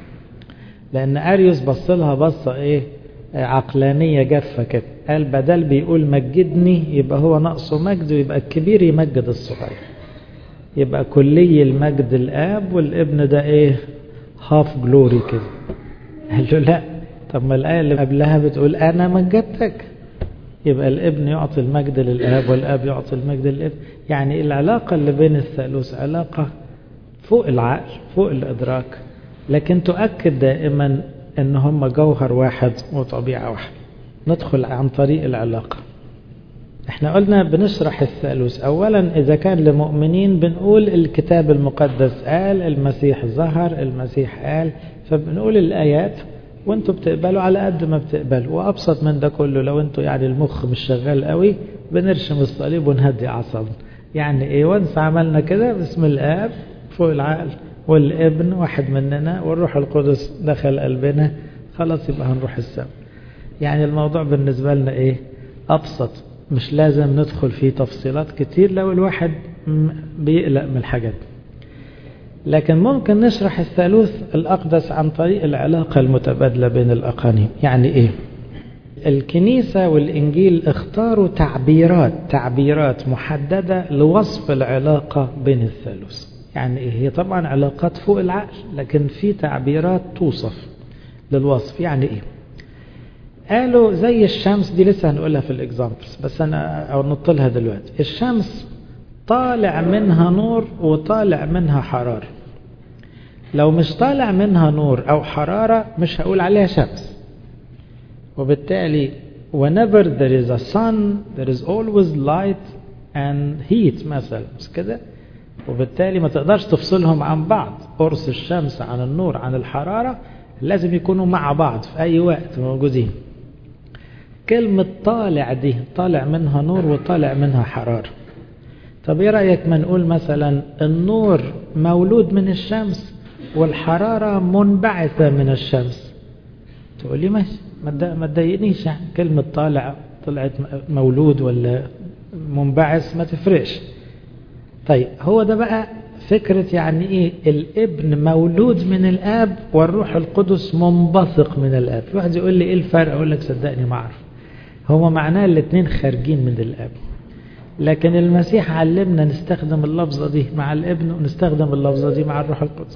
لأن أريوس بص لها بصة إيه عقلانية جافة كده قال بدل بيقول مجدني يبقى هو ناقصه مجد ويبقى الكبير يمجد الصغير يبقى كلي المجد الآب والابن ده إيه هاف جلوري كده قال له لا طب ما الآية اللي قبلها بتقول أنا مجدتك يبقى الابن يعطي المجد للآب والآب يعطي المجد للابن يعني العلاقة اللي بين الثالوث علاقة فوق العقل فوق الإدراك لكن تؤكد دائما ان هم جوهر واحد وطبيعة واحدة ندخل عن طريق العلاقة احنا قلنا بنشرح الثالوث اولا اذا كان لمؤمنين بنقول الكتاب المقدس قال المسيح ظهر المسيح قال فبنقول الايات وانتوا بتقبلوا على قد ما بتقبلوا وابسط من ده كله لو انتوا يعني المخ مش شغال قوي بنرشم الصليب ونهدي اعصابنا يعني ايه وانس عملنا كده باسم الاب فوق العقل والابن واحد مننا والروح القدس دخل قلبنا خلاص يبقى هنروح السماء يعني الموضوع بالنسبة لنا ايه ابسط مش لازم ندخل فيه تفصيلات كتير لو الواحد بيقلق من الحاجات لكن ممكن نشرح الثالوث الأقدس عن طريق العلاقة المتبادلة بين الأقانيم يعني إيه الكنيسة والإنجيل اختاروا تعبيرات تعبيرات محددة لوصف العلاقة بين الثالوث يعني إيه هي طبعا علاقات فوق العقل لكن في تعبيرات توصف للوصف يعني إيه قالوا زي الشمس دي لسه هنقولها في الاكزامبلز بس انا او نطلها دلوقتي الشمس طالع منها نور وطالع منها حرارة لو مش طالع منها نور او حرارة مش هقول عليها شمس وبالتالي whenever there is a sun there is always light and heat مثلا مش كده وبالتالي ما تقدرش تفصلهم عن بعض قرص الشمس عن النور عن الحرارة لازم يكونوا مع بعض في أي وقت موجودين كلمة طالع دي طالع منها نور وطالع منها حرارة طب ايه رأيك ما نقول مثلا النور مولود من الشمس والحرارة منبعثة من الشمس تقول لي ماشي ما تضايقنيش يعني كلمة طالع طلعت مولود ولا منبعث ما تفرقش طيب هو ده بقى فكرة يعني ايه الابن مولود من الاب والروح القدس منبثق من الاب واحد يقول لي ايه الفرق اقول لك صدقني ما اعرف هو معناه الاثنين خارجين من الاب لكن المسيح علمنا نستخدم اللفظة دي مع الابن ونستخدم اللفظة دي مع الروح القدس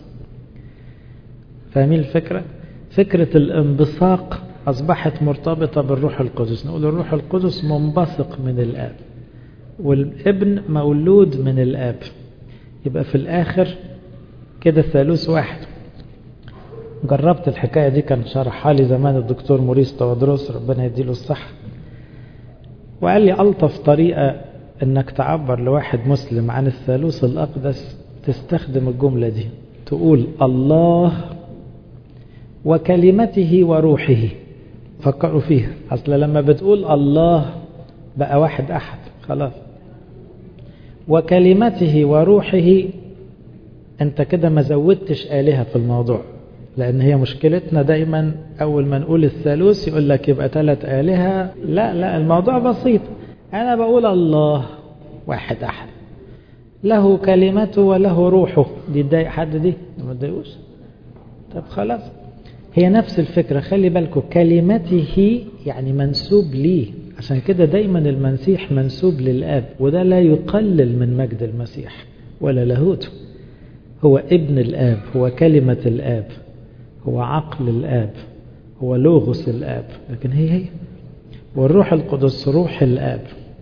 فاهمين الفكرة فكرة الانبثاق أصبحت مرتبطة بالروح القدس نقول الروح القدس منبثق من الآب والابن مولود من الآب يبقى في الآخر كده الثالوث واحد جربت الحكاية دي كان شرحها لي زمان الدكتور موريس توادروس ربنا يديله الصحة وقال لي ألطف طريقة انك تعبر لواحد مسلم عن الثالوث الأقدس تستخدم الجملة دي تقول الله وكلمته وروحه فكروا فيها أصل لما بتقول الله بقى واحد أحد خلاص وكلمته وروحه أنت كده ما زودتش آلهة في الموضوع لأن هي مشكلتنا دايما أول ما نقول الثالوث يقول لك يبقى ثلاث آلهة لا لا الموضوع بسيط أنا بقول الله واحد أحد له كلمته وله روحه دي تضايق حد دي ما تضايقوش طب خلاص هي نفس الفكرة خلي بالكم كلمته يعني منسوب ليه عشان كده دايما المسيح منسوب للآب وده لا يقلل من مجد المسيح ولا لاهوته هو ابن الآب هو كلمة الآب هو عقل الآب هو لوغوس الآب لكن هي هي والروح القدس روح الآب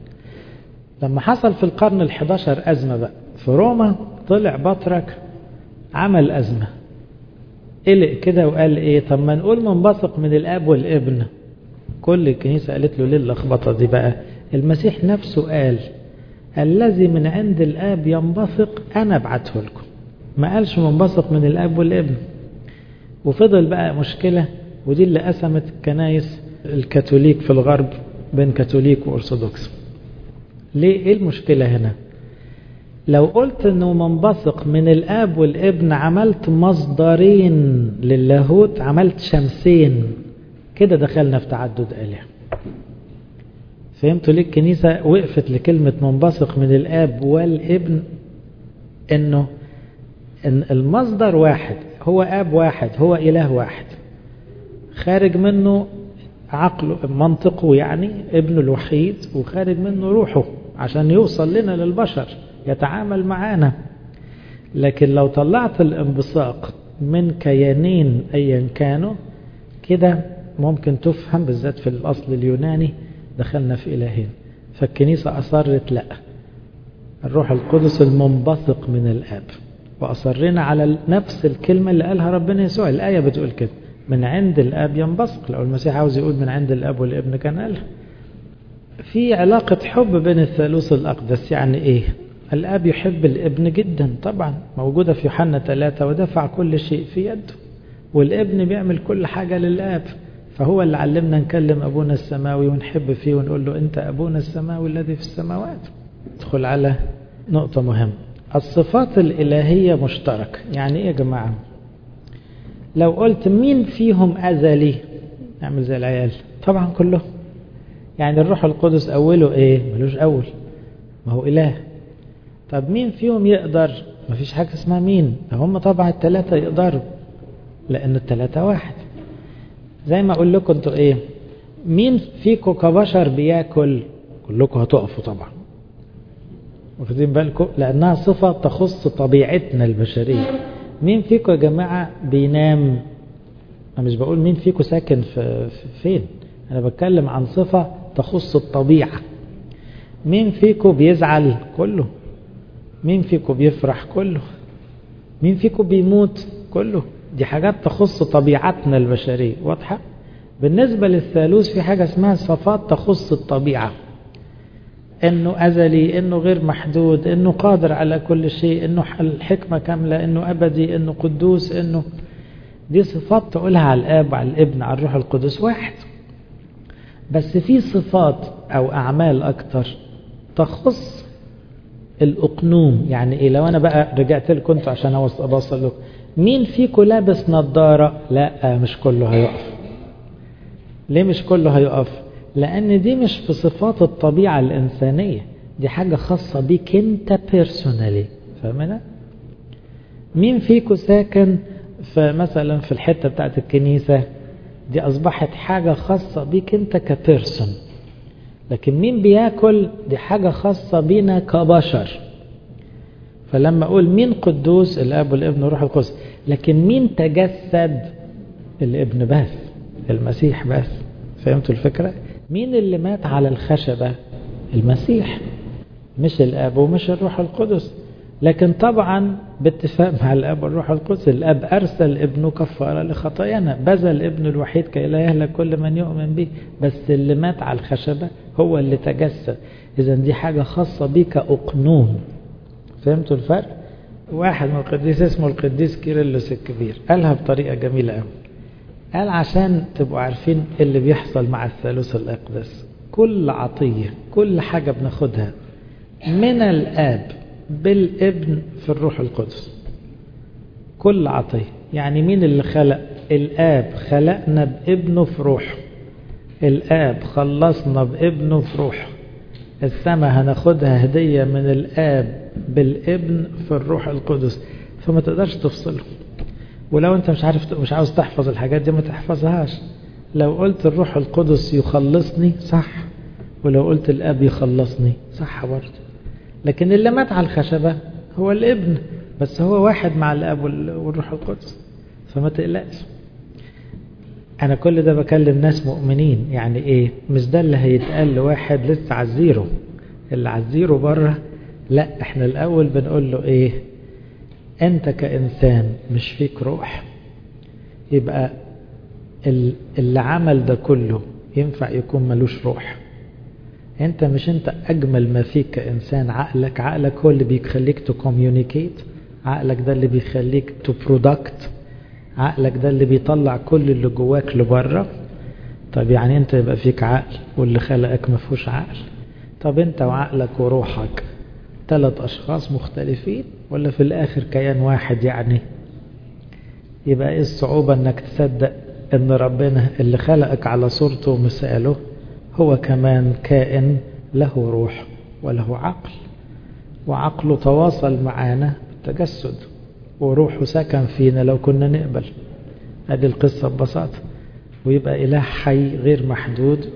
لما حصل في القرن الحداشر أزمة بقى في روما طلع بطرك عمل أزمة قلق كده وقال إيه طب ما نقول منبثق من الآب والابن كل الكنيسة قالت له ليه اللخبطة دي بقى المسيح نفسه قال الذي من عند الآب ينبثق أنا ابعته لكم ما قالش منبثق من الآب والابن وفضل بقى مشكلة ودي اللي قسمت الكنايس الكاثوليك في الغرب بين كاثوليك وأرثوذكس ليه ايه المشكلة هنا لو قلت انه منبثق من الاب والابن عملت مصدرين للاهوت عملت شمسين كده دخلنا في تعدد آلهة فهمتوا ليه الكنيسة وقفت لكلمة منبثق من الاب والابن انه ان المصدر واحد هو اب واحد هو اله واحد خارج منه عقله منطقه يعني ابنه الوحيد وخارج منه روحه عشان يوصل لنا للبشر يتعامل معانا لكن لو طلعت الانبثاق من كيانين ايا كانوا كده ممكن تفهم بالذات في الاصل اليوناني دخلنا في الهين فالكنيسة اصرت لا الروح القدس المنبثق من الاب واصرنا على نفس الكلمة اللي قالها ربنا يسوع الآية بتقول كده من عند الاب ينبثق لو المسيح عاوز يقول من عند الاب والابن كان قالها في علاقة حب بين الثالوث الأقدس يعني إيه الأب يحب الابن جدا طبعا موجودة في يوحنا ثلاثة ودفع كل شيء في يده والابن بيعمل كل حاجة للآب فهو اللي علمنا نكلم أبونا السماوي ونحب فيه ونقول له أنت أبونا السماوي الذي في السماوات ادخل على نقطة مهمة الصفات الإلهية مشتركة يعني إيه يا جماعة لو قلت مين فيهم أزلي نعمل زي العيال طبعا كلهم يعني الروح القدس أوله إيه ملوش أول ما هو إله طب مين فيهم يقدر ما فيش حاجة اسمها مين هم طبعا الثلاثة يقدروا لأن الثلاثة واحد زي ما أقول لكم أنتوا إيه مين فيكم كبشر بياكل كلكم هتقفوا طبعا واخدين بالكم لأنها صفة تخص طبيعتنا البشرية مين فيكم يا جماعة بينام أنا مش بقول مين فيكم ساكن في فين أنا بتكلم عن صفة تخص الطبيعة مين فيكم بيزعل كله مين فيكم بيفرح كله مين فيكم بيموت كله دي حاجات تخص طبيعتنا البشرية واضحة بالنسبة للثالوث في حاجة اسمها صفات تخص الطبيعة انه ازلي انه غير محدود انه قادر على كل شيء انه الحكمة كاملة انه ابدي انه قدوس انه دي صفات تقولها على الاب على الابن على الروح القدس واحد بس في صفات او اعمال اكتر تخص الاقنوم يعني ايه لو انا بقى رجعت لكم انتوا عشان اوصل لكم مين فيكم لابس نظارة لا مش كله هيقف ليه مش كله هيقف لان دي مش في صفات الطبيعة الانسانية دي حاجة خاصة بيك انت بيرسونالي فاهمنا مين فيكم ساكن في مثلا في الحتة بتاعت الكنيسة دي اصبحت حاجة خاصة بيك انت كبيرسون لكن مين بياكل دي حاجة خاصة بينا كبشر فلما اقول مين قدوس الاب والابن والروح القدس لكن مين تجسد الابن بس المسيح بس فهمتوا الفكرة مين اللي مات على الخشبة المسيح مش الاب ومش الروح القدس لكن طبعا باتفاق مع الاب والروح القدس الاب ارسل ابنه كفاره لخطايانا بذل ابنه الوحيد كي لا يهلك كل من يؤمن به بس اللي مات على الخشبه هو اللي تجسد اذا دي حاجه خاصه بك اقنوم فهمتوا الفرق واحد من القديس اسمه القديس كيرلس الكبير قالها بطريقه جميله قوي قال عشان تبقوا عارفين اللي بيحصل مع الثالوث الاقدس كل عطيه كل حاجه بناخدها من الاب بالابن في الروح القدس كل عطية يعني مين اللي خلق الآب خلقنا بابنه في روحه الآب خلصنا بابنه في روحه السماء هناخدها هدية من الآب بالابن في الروح القدس فما تقدرش تفصله ولو انت مش عارف مش عاوز تحفظ الحاجات دي ما تحفظهاش لو قلت الروح القدس يخلصني صح ولو قلت الآب يخلصني صح برضه لكن اللي مات على الخشبة هو الابن بس هو واحد مع الاب والروح القدس فما تقلقش انا كل ده بكلم ناس مؤمنين يعني ايه مش ده اللي هيتقال لواحد لسه على الزيرو اللي على الزيرو بره لا احنا الاول بنقول له ايه انت كانسان مش فيك روح يبقى اللي عمل ده كله ينفع يكون ملوش روح انت مش انت اجمل ما فيك كانسان عقلك عقلك هو اللي بيخليك تكوميونيكيت عقلك ده اللي بيخليك تو برودكت عقلك ده اللي بيطلع كل اللي جواك لبره طب يعني انت يبقى فيك عقل واللي خلقك ما فيهوش عقل طب انت وعقلك وروحك ثلاث اشخاص مختلفين ولا في الاخر كيان واحد يعني يبقى ايه الصعوبة انك تصدق ان ربنا اللي خلقك على صورته ومثاله هو كمان كائن له روح وله عقل وعقله تواصل معانا بالتجسد وروحه سكن فينا لو كنا نقبل هذه القصة ببساطة ويبقى إله حي غير محدود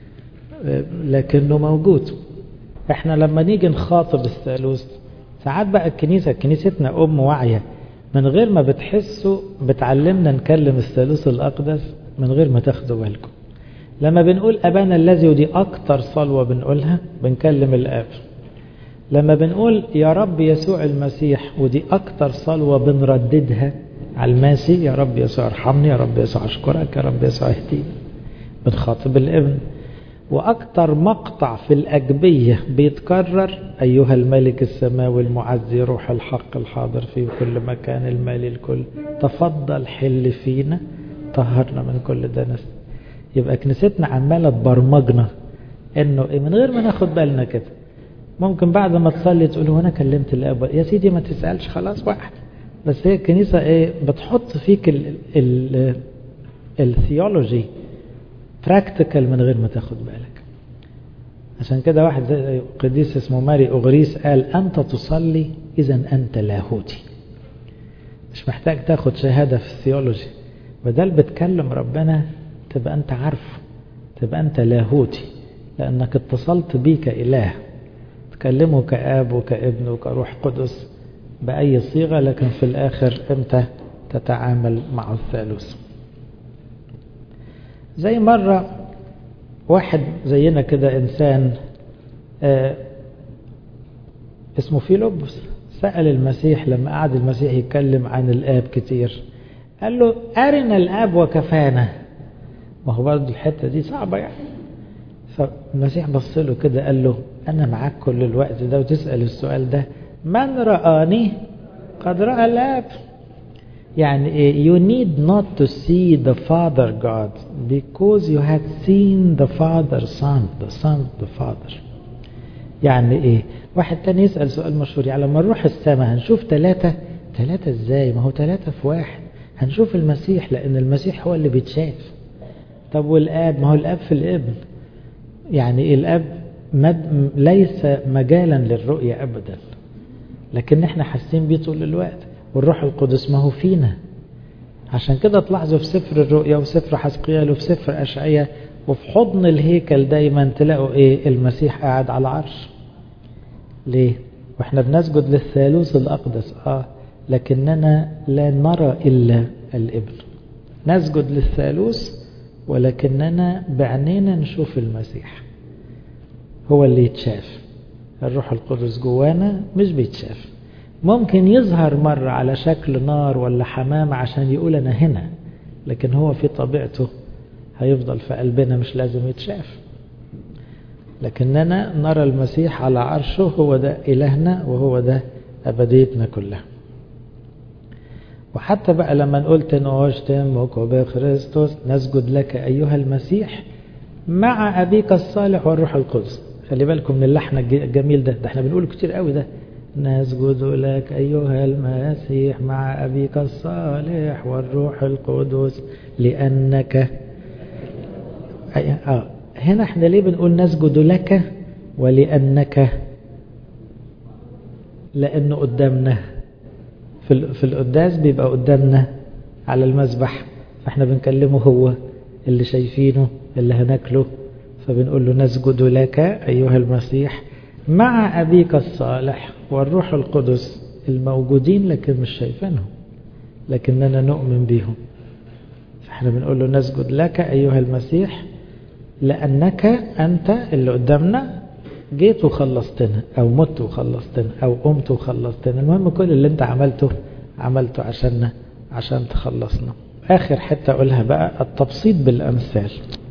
لكنه موجود احنا لما نيجي نخاطب الثالوث ساعات بقى الكنيسة كنيستنا أم واعية من غير ما بتحسوا بتعلمنا نكلم الثالوث الأقدس من غير ما تاخدوا بالكم لما بنقول أبانا الذي ودي أكتر صلوة بنقولها بنكلم الآب لما بنقول يا رب يسوع المسيح ودي أكتر صلوة بنرددها على الماسي يا رب يسوع ارحمني يا رب يسوع أشكرك يا رب يسوع اهديني بنخاطب الابن وأكتر مقطع في الأجبية بيتكرر أيها الملك السماوي المعزي روح الحق الحاضر في كل مكان المالي الكل تفضل حل فينا طهرنا من كل دنس يبقى كنيستنا عمالة تبرمجنا انه من غير ما ناخد بالنا كده ممكن بعد ما تصلي تقول هو انا كلمت الاب يا سيدي ما تسالش خلاص واحد بس هي الكنيسه ايه بتحط فيك ال ال الثيولوجي براكتيكال من غير ما تاخد بالك عشان كده واحد زي قديس اسمه ماري أغريس قال أنت تصلي إذا أنت لاهوتي مش محتاج تاخد شهادة في الثيولوجي بدل بتكلم ربنا تبقى أنت عارفه تبقى أنت لاهوتي لأنك اتصلت بيه كإله تكلمه كآب وكابن وكروح قدس بأي صيغة لكن في الآخر أنت تتعامل مع الثالوث زي مرة واحد زينا كده إنسان آه اسمه فيلبس سأل المسيح لما قعد المسيح يتكلم عن الآب كتير قال له أرنا الآب وكفانا ما هو برضه الحتة دي صعبة يعني فالمسيح بص له كده قال له أنا معاك كل الوقت ده وتسأل السؤال ده من رآني قد رأى الآب يعني you need not to see the Father God because you had seen the Father Son the Son the Father يعني ايه واحد تاني يسأل سؤال مشهور يعني لما نروح السماء هنشوف ثلاثة ثلاثة ازاي ما هو ثلاثة في واحد هنشوف المسيح لأن المسيح هو اللي بيتشاف طب والآب ما هو الآب في الابن يعني الآب مد ليس مجالا للرؤية أبدا لكن احنا حاسين بيه طول الوقت والروح القدس ما هو فينا عشان كده تلاحظوا في سفر الرؤيا وفي سفر حسقيال وفي سفر أشعية وفي حضن الهيكل دايما تلاقوا ايه المسيح قاعد على العرش ليه واحنا بنسجد للثالوث الأقدس اه لكننا لا نرى إلا الابن نسجد للثالوث ولكننا بعنينا نشوف المسيح هو اللي يتشاف الروح القدس جوانا مش بيتشاف ممكن يظهر مرة على شكل نار ولا حمام عشان يقول أنا هنا لكن هو في طبيعته هيفضل في قلبنا مش لازم يتشاف لكننا نرى المسيح على عرشه هو ده إلهنا وهو ده أبديتنا كلها وحتى بقى لما نقول تنوشتمك بخريستوس نسجد لك أيها المسيح مع أبيك الصالح والروح القدس خلي بالكم من اللحن الجميل ده ده احنا بنقول كتير قوي ده نسجد لك أيها المسيح مع أبيك الصالح والروح القدس لأنك آه. هنا احنا ليه بنقول نسجد لك ولأنك لأنه قدامنا في في القداس بيبقى قدامنا على المذبح فاحنا بنكلمه هو اللي شايفينه اللي هناكله فبنقول له نسجد لك أيها المسيح مع أبيك الصالح والروح القدس الموجودين لكن مش شايفينهم لكننا نؤمن بهم فاحنا بنقول له نسجد لك أيها المسيح لأنك أنت اللي قدامنا جيت وخلصتنا أو مت وخلصتنا أو قمت وخلصتنا المهم كل اللي أنت عملته عملته عشاننا عشان تخلصنا آخر حتة أقولها بقى التبسيط بالأمثال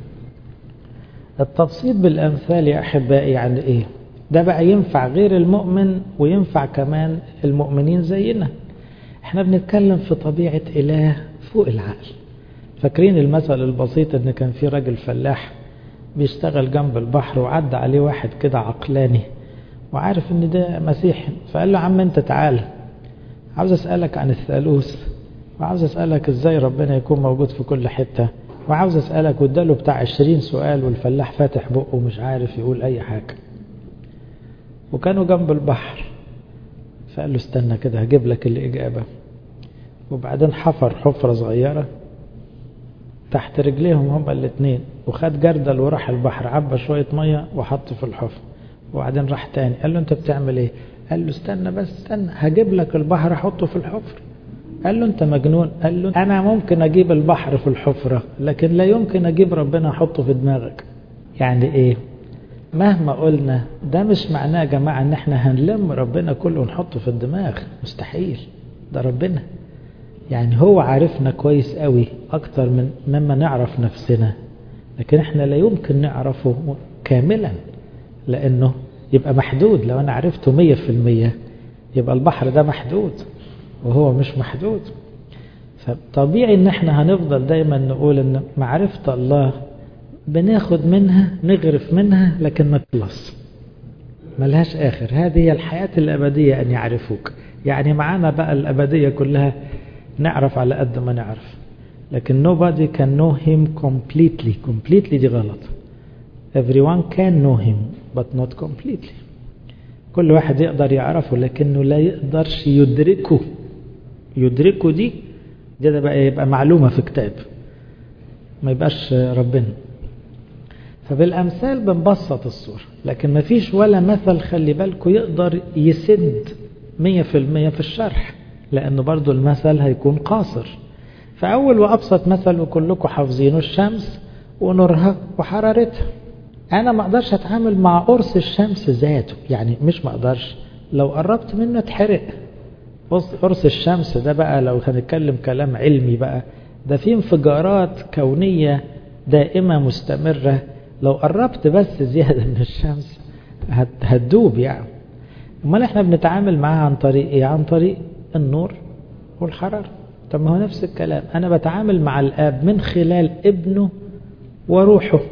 التبسيط بالأمثال يا أحبائي يعني إيه ده بقى ينفع غير المؤمن وينفع كمان المؤمنين زينا احنا بنتكلم في طبيعة إله فوق العقل فاكرين المثل البسيط ان كان في راجل فلاح بيشتغل جنب البحر وعدى عليه واحد كده عقلاني وعارف ان ده مسيحي فقال له عم انت تعال عاوز اسألك عن الثالوث وعاوز اسألك ازاي ربنا يكون موجود في كل حتة وعاوز اسألك واداله بتاع عشرين سؤال والفلاح فاتح بقه ومش عارف يقول اي حاجة وكانوا جنب البحر فقال له استنى كده هجيب لك الإجابة وبعدين حفر حفرة صغيرة تحت رجليهم هما الاثنين وخد جردل وراح البحر عبى شوية مية وحطه في الحفر وبعدين راح تاني قال له انت بتعمل ايه قال له استنى بس استنى هجيب لك البحر احطه في الحفر قال له انت مجنون قال له انا ممكن اجيب البحر في الحفرة لكن لا يمكن اجيب ربنا احطه في دماغك يعني ايه مهما قلنا ده مش معناه يا جماعة ان احنا هنلم ربنا كله ونحطه في الدماغ مستحيل ده ربنا يعني هو عارفنا كويس قوي اكتر من مما نعرف نفسنا لكن احنا لا يمكن نعرفه كاملا لانه يبقى محدود لو انا عرفته مية في المية يبقى البحر ده محدود وهو مش محدود فطبيعي ان احنا هنفضل دايما نقول ان معرفة الله بناخد منها نغرف منها لكن ما تخلص ملهاش آخر هذه هي الحياة الأبدية أن يعرفوك يعني معانا بقى الأبدية كلها نعرف على قد ما نعرف لكن nobody can know him completely completely دي غلط everyone can know him but not completely كل واحد يقدر يعرفه لكنه لا يقدرش يدركه يدركه دي دي ده بقى يبقى معلومة في كتاب ما يبقاش ربنا فبالأمثال بنبسط الصورة لكن ما فيش ولا مثل خلي بالكم يقدر يسد مية في المية في الشرح لأنه برضو المثل هيكون قاصر فأول وأبسط مثل وكلكم حافظينه الشمس ونورها وحرارتها أنا ما أقدرش أتعامل مع قرص الشمس ذاته يعني مش ما أقدرش لو قربت منه اتحرق قرص الشمس ده بقى لو هنتكلم كلام علمي بقى ده فيه انفجارات كونية دائمة مستمرة لو قربت بس زيادة من الشمس هتدوب يعني امال احنا بنتعامل معاها عن طريق ايه عن طريق النور والحرارة طب ما هو نفس الكلام انا بتعامل مع الاب من خلال ابنه وروحه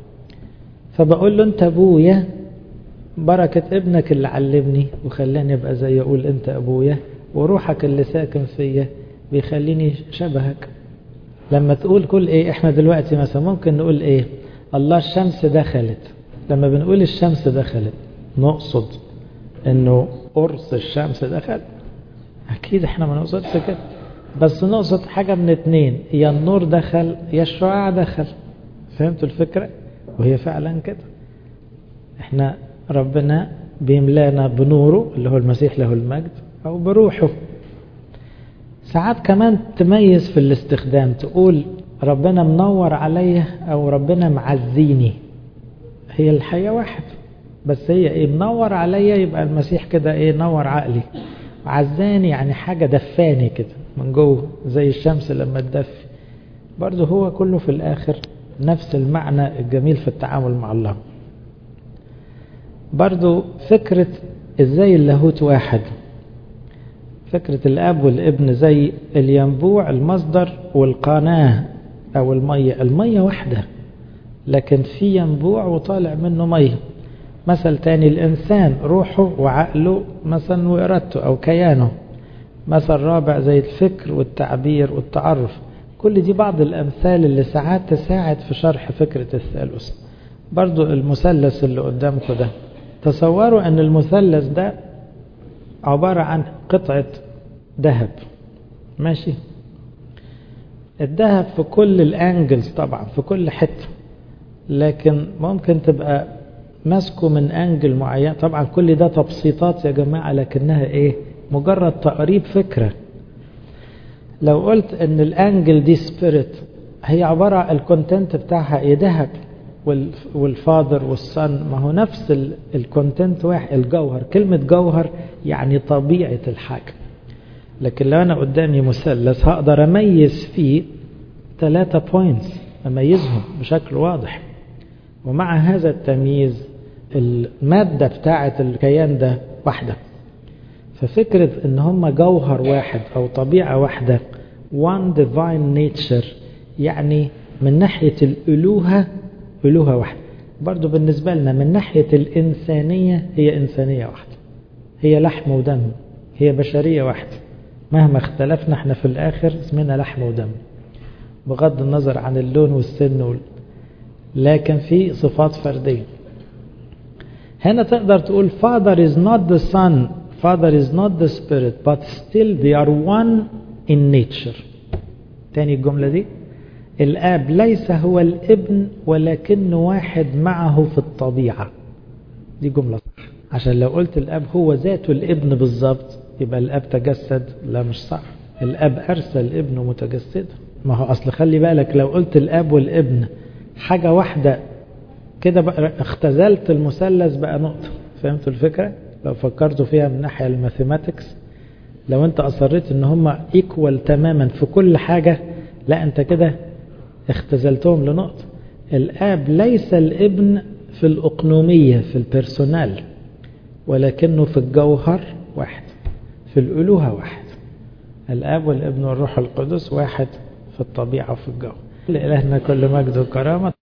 فبقول له انت ابويا بركة ابنك اللي علمني وخلاني ابقى زي اقول انت ابويا وروحك اللي ساكن فيا بيخليني شبهك لما تقول كل ايه احنا دلوقتي مثلا ممكن نقول ايه الله الشمس دخلت لما بنقول الشمس دخلت نقصد انه قرص الشمس دخل اكيد احنا ما نقصدش كده بس نقصد حاجة من اتنين يا النور دخل يا الشعاع دخل فهمتوا الفكرة وهي فعلا كده احنا ربنا بيملانا بنوره اللي هو المسيح له المجد او بروحه ساعات كمان تميز في الاستخدام تقول ربنا منور عليا او ربنا معزيني هي الحياة واحد بس هي ايه منور عليا يبقى المسيح كده ايه نور عقلي عزاني يعني حاجة دفاني كده من جوه زي الشمس لما تدفي برضه هو كله في الاخر نفس المعنى الجميل في التعامل مع الله برضه فكرة ازاي اللاهوت واحد فكرة الاب والابن زي الينبوع المصدر والقناة او المية المية واحدة لكن في ينبوع وطالع منه مية مثل تاني الإنسان روحه وعقله مثلا وإرادته أو كيانه مثل رابع زي الفكر والتعبير والتعرف كل دي بعض الأمثال اللي ساعات تساعد في شرح فكرة الثالوث برضو المثلث اللي قدامكم ده تصوروا أن المثلث ده عبارة عن قطعة ذهب ماشي الذهب في كل الانجلز طبعا في كل حتة لكن ممكن تبقى ماسكه من انجل معين طبعا كل ده تبسيطات يا جماعة لكنها ايه مجرد تقريب فكرة لو قلت ان الانجل دي سبيريت هي عبارة عن الكونتنت بتاعها ايه ذهب والفاذر والصن ما هو نفس الكونتنت واحد الجوهر كلمة جوهر يعني طبيعة الحاجة لكن لو أنا قدامي مثلث هقدر أميز فيه ثلاثة بوينتس أميزهم بشكل واضح ومع هذا التمييز المادة بتاعة الكيان ده واحدة ففكرة ان هم جوهر واحد او طبيعة واحدة one divine nature يعني من ناحية الألوهة ألوهة واحدة برضو بالنسبة لنا من ناحية الإنسانية هي إنسانية واحدة هي لحم ودم هي بشرية واحدة مهما اختلفنا احنا في الآخر اسمنا لحم ودم بغض النظر عن اللون والسن وال... لكن في صفات فردية هنا تقدر تقول father is not the son father is not the spirit but still they are one in nature تاني الجملة دي الآب ليس هو الابن ولكن واحد معه في الطبيعة دي جملة صح عشان لو قلت الآب هو ذاته الابن بالظبط يبقى الآب تجسد لا مش صح الآب أرسل ابنه متجسدا ما هو أصل خلي بالك لو قلت الآب والابن حاجة واحدة كده بقى اختزلت المثلث بقى نقطة فهمتوا الفكرة لو فكرتوا فيها من ناحية الماثيماتكس لو انت أصريت ان هم ايكوال تماما في كل حاجة لا انت كده اختزلتهم لنقطة الآب ليس الابن في الأقنومية في البرسونال ولكنه في الجوهر واحد في الألوهة واحد الآب والابن والروح القدس واحد في الطبيعة وفي الجوهر لإلهنا كل مجد وكرامة